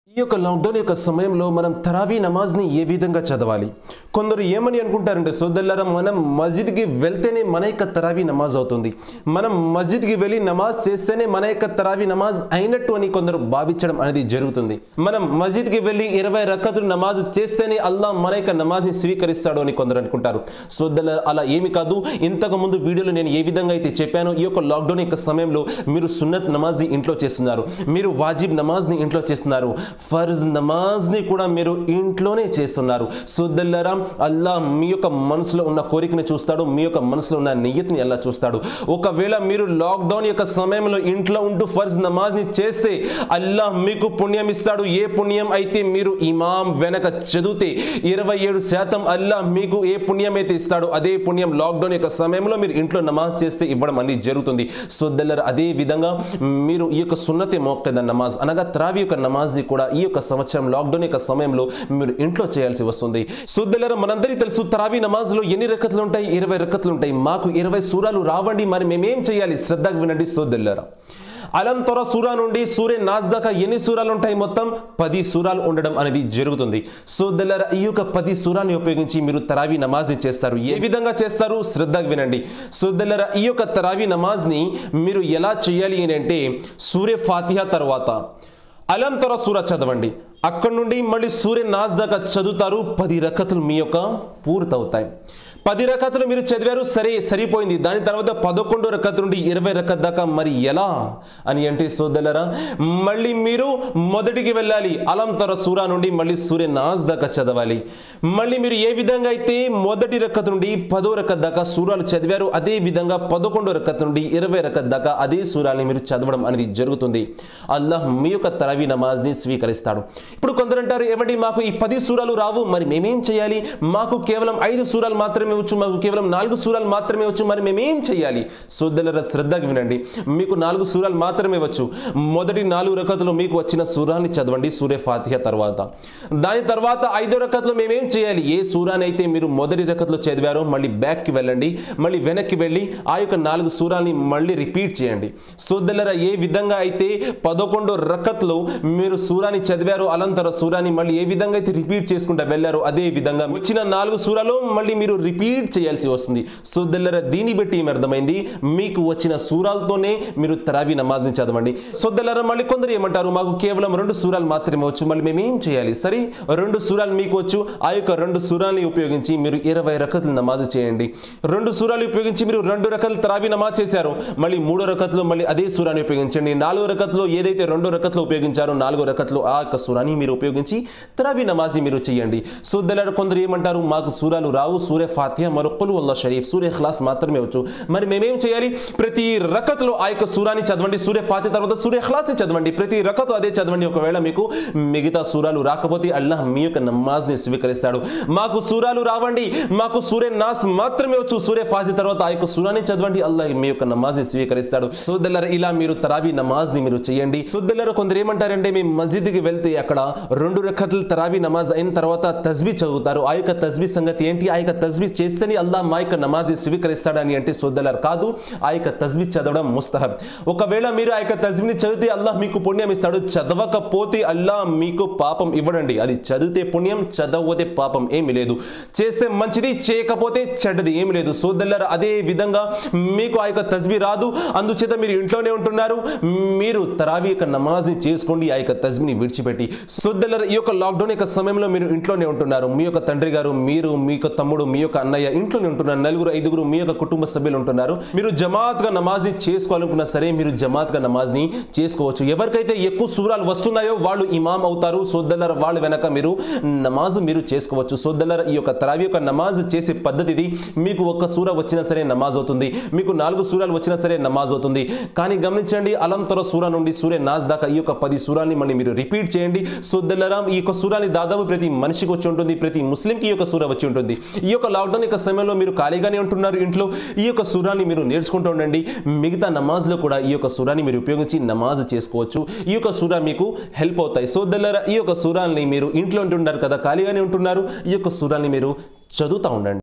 ఈ యొక్క లాక్డౌన్ యొక్క సమయంలో మనం తరావీ నమాజ్ని ఏ విధంగా చదవాలి కొందరు ఏమని అనుకుంటారంటే సోదరులారా మనం మస్జిద్కి వెళ్తేనే మన యొక్క తరావీ నమాజ్ అవుతుంది మనం మస్జిద్కి వెళ్ళి నమాజ్ చేస్తేనే మన యొక్క తరావీ నమాజ్ అయినట్టు అని కొందరు భావించడం అనేది జరుగుతుంది మనం మస్జిద్కి వెళ్ళి ఇరవై రక్కతులు నమాజ్ చేస్తేనే అల్లా మన యొక్క నమాజ్ని స్వీకరిస్తాడు అని కొందరు అనుకుంటారు సోదరుల అలా ఏమి కాదు ఇంతకు ముందు వీడియోలో నేను ఏ విధంగా అయితే చెప్పానో ఈ యొక్క లాక్డౌన్ యొక్క సమయంలో మీరు సున్నత్ నమాజ్ని ఇంట్లో చేస్తున్నారు మీరు వాజిబ్ నమాజ్ని ఇంట్లో చేస్తున్నారు ఫర్జ్ నమాజ్ని కూడా మీరు ఇంట్లోనే చేస్తున్నారు సోదల్లరా అల్లా మీ యొక్క మనసులో ఉన్న కోరికని చూస్తాడు మీ యొక్క మనసులో ఉన్న నియతిని అల్లా చూస్తాడు ఒకవేళ మీరు లాక్డౌన్ యొక్క సమయంలో ఇంట్లో ఉంటూ ఫర్జ్ నమాజ్ని చేస్తే అల్లా మీకు పుణ్యం ఇస్తాడు ఏ పుణ్యం అయితే మీరు ఇమాం వెనక చదివితే ఇరవై ఏడు శాతం అల్లా మీకు ఏ పుణ్యం అయితే ఇస్తాడో అదే పుణ్యం లాక్డౌన్ యొక్క సమయంలో మీరు ఇంట్లో నమాజ్ చేస్తే ఇవ్వడం అనేది జరుగుతుంది సోదల్లర అదే విధంగా మీరు ఈ యొక్క సున్నతి మోక్కద నమాజ్ అనగా త్రావి యొక్క నమాజ్ని కూడా ఈ యొక్క సంవత్సరం లాక్డౌన్ యొక్క సమయంలో మీరు ఇంట్లో చేయాల్సి వస్తుంది సోదల్లర మనందరికీ తెలుసు త్రావి నమాజ్లో ఎన్ని రకతులు ఉంటాయి ఇరవై రకతులు ఉంటాయి మాకు ఇరవై సూరాలు రావండి మరి మేమేం చేయాలి శ్రద్ధగా వినండి సోదల్లరా అలం తొర సూరా నుండి సూర్య నాజ్ దాకా ఎన్ని సూరాలు ఉంటాయి మొత్తం పది సూరాలు ఉండడం అనేది జరుగుతుంది సో దల్లర ఈ యొక్క పది సూరాన్ని ఉపయోగించి మీరు తరావీ నమాజ్ని చేస్తారు ఏ విధంగా చేస్తారు శ్రద్ధగా వినండి సో దల్లర ఈ యొక్క తరావీ నమాజ్ని మీరు ఎలా చేయాలి అని అంటే సూర్య ఫాతిహా తర్వాత అలం తొర సూర చదవండి అక్కడ నుండి మళ్ళీ సూర్య నాజ్ దాకా చదువుతారు పది రకతులు మీ యొక్క పూర్తవుతాయి పది రకతులు మీరు చదివారు సరే సరిపోయింది దాని తర్వాత పదకొండు రకత నుండి ఇరవై రకత్ దాకా మరి ఎలా అని అంటే సోదలరా మళ్ళీ మీరు మొదటికి వెళ్ళాలి అలం తర సూరా నుండి మళ్ళీ సూర్య నాజ్ దాకా చదవాలి మళ్ళీ మీరు ఏ విధంగా అయితే మొదటి రకత నుండి పదో రకత్ దాకా సూరాలు చదివారు అదే విధంగా పదకొండు రకత్ నుండి ఇరవై రకత్ దాకా అదే సూరాల్ని మీరు చదవడం అనేది జరుగుతుంది అల్లాహ్ మీ యొక్క తరవీ నమాజ్ని స్వీకరిస్తాడు ఇప్పుడు కొందరు అంటారు ఏమండి మాకు ఈ పది సూరాలు రావు మరి మేమేం చేయాలి మాకు కేవలం ఐదు సూరాలు మాత్రమే వచ్చు మాకు కేవలం నాలుగు సూరాలు మాత్రమే వచ్చు మరి మేమేం చేయాలి సోదరుల శ్రద్ధగా వినండి మీకు నాలుగు సూరాలు మాత్రమే వచ్చు మొదటి నాలుగు రకతులు మీకు వచ్చిన సూరాన్ని చదవండి సూర్య ఫాతిహ తర్వాత దాని తర్వాత ఐదో రకతులు మేమేం చేయాలి ఏ సూరాన్ని అయితే మీరు మొదటి రకతులు చదివారో మళ్ళీ బ్యాక్కి వెళ్ళండి మళ్ళీ వెనక్కి వెళ్ళి ఆ యొక్క నాలుగు సూరాల్ని మళ్ళీ రిపీట్ చేయండి సోదరులరా ఏ విధంగా అయితే పదకొండు రకత్లు మీరు సూరాన్ని చదివారో అలంతర సూరాన్ని మళ్ళీ ఏ విధంగా అయితే రిపీట్ చేసుకుంటూ వెళ్ళారో అదే విధంగా వచ్చిన నాలుగు సూరాలు మళ్ళీ మీరు రిపీట్ చేయాల్సి వస్తుంది సో దల్లర దీన్ని బట్టి ఏమి అర్థమైంది మీకు వచ్చిన సూరాలతోనే మీరు తరావి నమాజ్ని చదవండి సో దల్లర మళ్ళీ కొందరు ఏమంటారు మాకు కేవలం రెండు సూరాలు మాత్రమే వచ్చు మళ్ళీ మేము ఏం చేయాలి సరే రెండు సూరాలు మీకు వచ్చు ఆ యొక్క రెండు సూరాల్ని ఉపయోగించి మీరు ఇరవై రకతులు నమాజ్ చేయండి రెండు సూరాలు ఉపయోగించి మీరు రెండు రకాల తరావి నమాజ్ చేశారు మళ్ళీ మూడో రకత్లో మళ్ళీ అదే సూరాన్ని ఉపయోగించండి నాలుగో రకత్లో ఏదైతే రెండో రకత్లో ఉపయోగించారో నాలుగో రకత్లో ఆ యొక్క సూరాన్ని మీరు ఉపయోగించి తరావి నమాజ్ని మీరు చేయండి సో దల్లర కొందరు ఏమంటారు మాకు సూరాలు రావు సూర్య ఫాతిహ మరో కులు అల్లా షరీఫ్ సూర్య ఖలాస్ మాత్రమే వచ్చు మరి మేమేం చేయాలి ప్రతి రకత్లో ఆ యొక్క సూరాన్ని చదవండి సూర్య ఫాతి తర్వాత సూర్య ఖలాస్ని చదవండి ప్రతి రకతు అదే చదవండి ఒకవేళ మీకు మిగతా సూరాలు రాకపోతే అల్లాహ్ మీ యొక్క నమాజ్ని స్వీకరిస్తాడు మాకు సూరాలు రావండి మాకు సూర్య నాస్ మాత్రమే వచ్చు సూర్య ఫాతి తర్వాత ఆ యొక్క సూరాన్ని చదవండి అల్లాహ్ మీ యొక్క నమాజ్ని స్వీకరిస్తాడు సోదల్లర ఇలా మీరు తరావీ నమాజ్ని మీరు చేయండి సోదల్లర కొందరు ఏమంటారంటే మీ మస్జిద్కి వెళ్తే అక్కడ రెండు రకతులు తరావీ నమాజ్ అయిన తర్వాత తస్బీ చదువుతారు ఆ యొక్క తస్బీ సంగతి ఏంటి ఆ యొక్క తస్బీ చేస్తేనే అల్లాహ్ మా యొక్క నమాజ్ స్వీకరిస్తాడని అంటే సోదల్లర్ కాదు ఆ యొక్క తస్బీ చదవడం ముస్తహబ్ ఒకవేళ మీరు ఆ యొక్క తస్బీని చదివితే అల్లాహ్ మీకు పుణ్యం ఇస్తాడు చదవకపోతే అల్లాహ్ మీకు పాపం ఇవ్వడండి అది చదివితే పుణ్యం చదవతే పాపం ఏమి లేదు చేస్తే మంచిది చేయకపోతే చెడ్డది ఏమి లేదు సోదల్లర్ అదే విధంగా మీకు ఆ యొక్క తస్బీ రాదు అందుచేత మీరు ఇంట్లోనే ఉంటున్నారు మీరు తరావీ యొక్క నమాజ్ని చేసుకోండి ఆ యొక్క తస్బీని విడిచిపెట్టి సోదల్లర్ ఈ యొక్క లాక్డౌన్ యొక్క సమయంలో మీరు ఇంట్లోనే ఉంటున్నారు మీ యొక్క తండ్రి గారు మీరు మీ యొక్క తమ్ముడు మీ యొక్క అన్నయ్య ఇంట్లోనే ఉంటున్నారు నలుగురు ఐదుగురు మీ యొక్క కుటుంబ సభ్యులు ఉంటున్నారు మీరు జమాత్గా నమాజ్ని చేసుకోవాలనుకున్నా సరే మీరు జమాత్గా నమాజ్ని చేసుకోవచ్చు ఎవరికైతే ఎక్కువ సూరాలు వస్తున్నాయో వాళ్ళు ఇమాం అవుతారు సోద్దలర వాళ్ళ వెనక మీరు నమాజ్ మీరు చేసుకోవచ్చు సోద్దలర ఈ యొక్క తరావి యొక్క నమాజ్ చేసే పద్ధతి ఇది మీకు ఒక్క సూర వచ్చినా సరే నమాజ్ అవుతుంది మీకు నాలుగు సూరాలు వచ్చినా సరే నమాజ్ అవుతుంది కానీ గమనించండి అలం తొర సూర నుండి సూర్య నాజ్ దాకా ఈ యొక్క పది సూరాల్ని మళ్ళీ మీరు రిపీట్ చేయండి సోద్దలరా ఈ యొక్క సూరాన్ని దాదాపు ప్రతి మనిషికి వచ్చి ఉంటుంది ప్రతి ముస్లింకి ఈ యొక్క సూర వచ్చి ఉంటుంది ఈ యొక్క లాక్డౌన్ యొక్క సమయంలో మీరు ఖాళీగానే ఉంటున్నారు ఇంట్లో ఈ యొక్క సూరాన్ని మీరు నేర్చుకుంటూ ఉండండి మిగతా నమాజ్లో కూడా ఈ యొక్క సూరాన్ని మీరు ఉపయోగించి నమాజ్ చేసుకోవచ్చు ఈ యొక్క సూర మీకు హెల్ప్ అవుతాయి సోదరులారా ఈ యొక్క సూరాన్ని మీరు ఇంట్లో ఉంటున్నారు కదా ఖాళీగానే ఉంటున్నారు ఈ యొక్క సూరాన్ని మీరు చదువుతూ ఉండండి